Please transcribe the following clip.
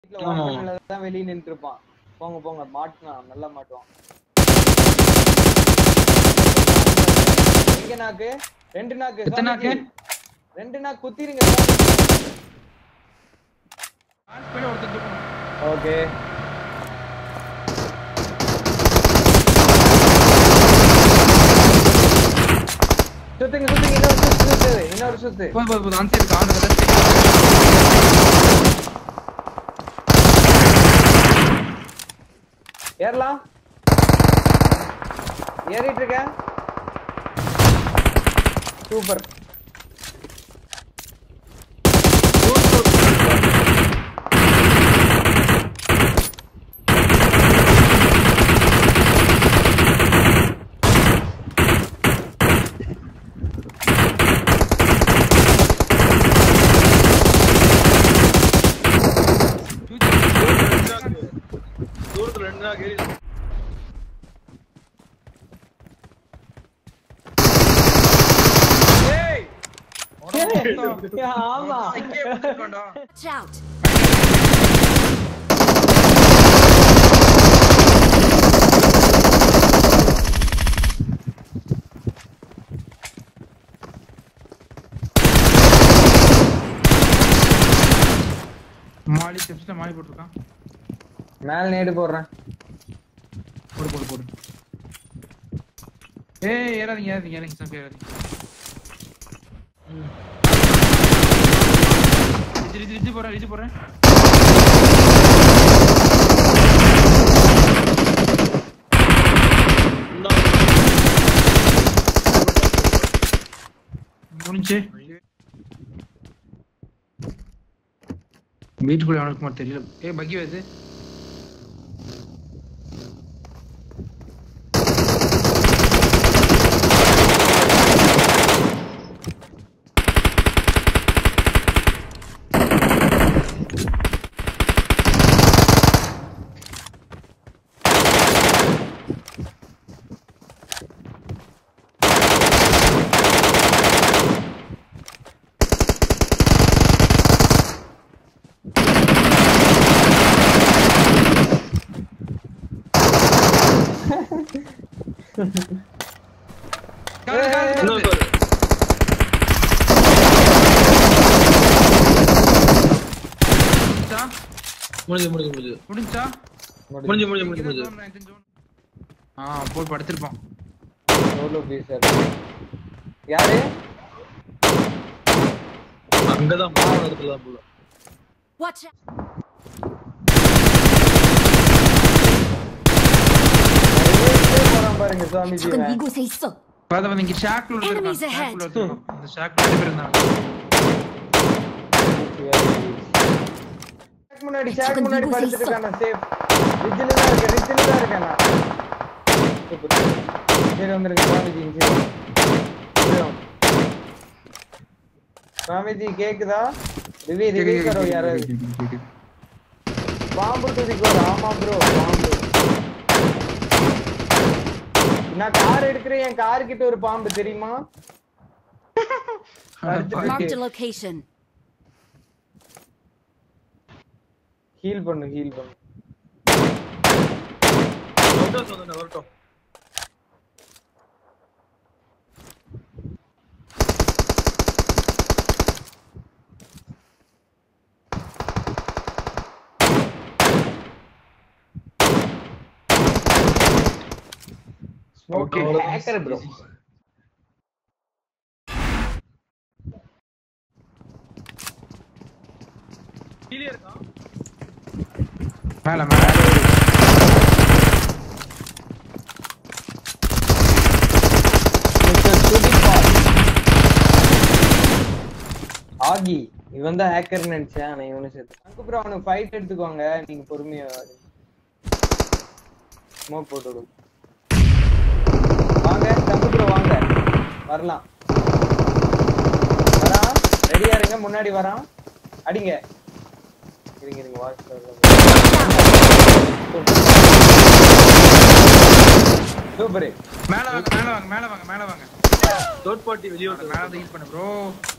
வீட்ல ஆமா. ஓப்பன்ல தான் வெளிய நின்னுட்டு இருப்பான் போங்க போங்க மாட்டுனான் நல்லா மாட்டுவான் எங்க நாக்கு ரெண்டு நாக்கு எத்தனை நாக்கு? சாமிஜி. ரெண்டு நாக்கு குத்திருங்க டான்ஸ் பண்ணி ஒருத்தன் தூக்கணும். ஓகே சுத்துங்க சுத்துங்க இன்னொரு சுத்து சுத்து இன்னொரு சுத்து போதும், போதும், போதும். அந்த side இருக்கு, அந்த left side. ஏறலாம் ஏறிட்டு இருக்கேன் சூப்பர் தூரத்துல ரெண்டு நாள் கேரி ஏய், ஆமா இங்கேயே போட்டுக்கோண்டா. Watch out! மாலி ஸ்டெப்ஸ்ல மாலி போட்டிருக்கான் மேல நேடு போடுறேன் போடு போடு போடு ஏய் ஏறாதீங்க ஏறாதீங்க ஏறாதீங்க சம்பி ஏறாதீங்க ரிஜி ரிஜி ரிஜி போறேன் ரிஜி போறேன் முடிஞ்சு வீட்டுக்குள்ள அவனுக்கு மட்டும் தெரியல ஏய் பக்கி வருது காரு, காரு, காரு. இன்னொரு பாரு. முடிஞ்சா முடிஞ்சு முடிஞ்சு முடிஞ்சு முடிஞ்சா முடிஞ்சு முடிஞ்சு முடிஞ்சு முடிஞ்சு ஆ போய் படுத்திருப்பான் சோலோ பீசர் யாரு அங்கதான் மாவன இடத்துல தான் போல Watch out! வெளியே போறான் பாருங்க சுவாமிஜி 작은 இவன். 이곳에 있어. அதான் வந்து இங்க ஷாக்ல ஒருத்தர் இருக்கான். Enemies ahead. ஷாக்ல ஒருத்தர் இருக்கான். அந்த ஷாக்ல ரெண்டு பேர் இருந்தாங்க ஷாக் முன்னாடி ஷாக் Chicken முன்னாடி Vigo படுத்துட்டு says so. இருக்கான் நான் சேஃப் ரிட்ஜில தான் இருக்கேன் ரிட்ஜில தான் இருக்கேன் நான் சூப்பர் சரி வந்துருங்க சுவாமிஜி இங்க சரி. சுவாமிஜி கேக்குதா ரிவி ரிவி கரோ யாராவது பாம்பு துதிக்கோ ஆமா ப்ரோ பாம்பு நான் கார் எடுக்கிறேன் என் கார் கிட்ட ஒரு பாம்பு தெரியுமா Marked a location. ஹீல் பண்ணு ஹீல் பண்ணு வரட்டும் சொன்னேன், வரட்டும் ஓகே Okay. ஹேக்கர் ப்ரோ கீழே இருக்கான் மேல மேல மிஸ்டர் சுதிபால் ஆகி இவன் தான் ஹேக்கர் நினைச்சேன் ஆனா இவனு சேர்த்து அங்க ப்ரோ அவனுக்கு ஃபைட் எடுத்துக்கோங்க நீங்க பொறுமையா ஸ்மோக் போட்டு விடு வாங்க தம்பு ப்ரோ வாங்க வரலாம் வரான் ரெடியா இருங்க முன்னாடி வரான் அடிங்க இருங்க இருங்க வாட்ச் சூப்பர் மேல வாங்க மேல வாங்க மேல வாங்க மேல வாங்க தேர்ட் பார்ட்டி வெளியே மேல வந்து ஹீல் பண்ணு ப்ரோ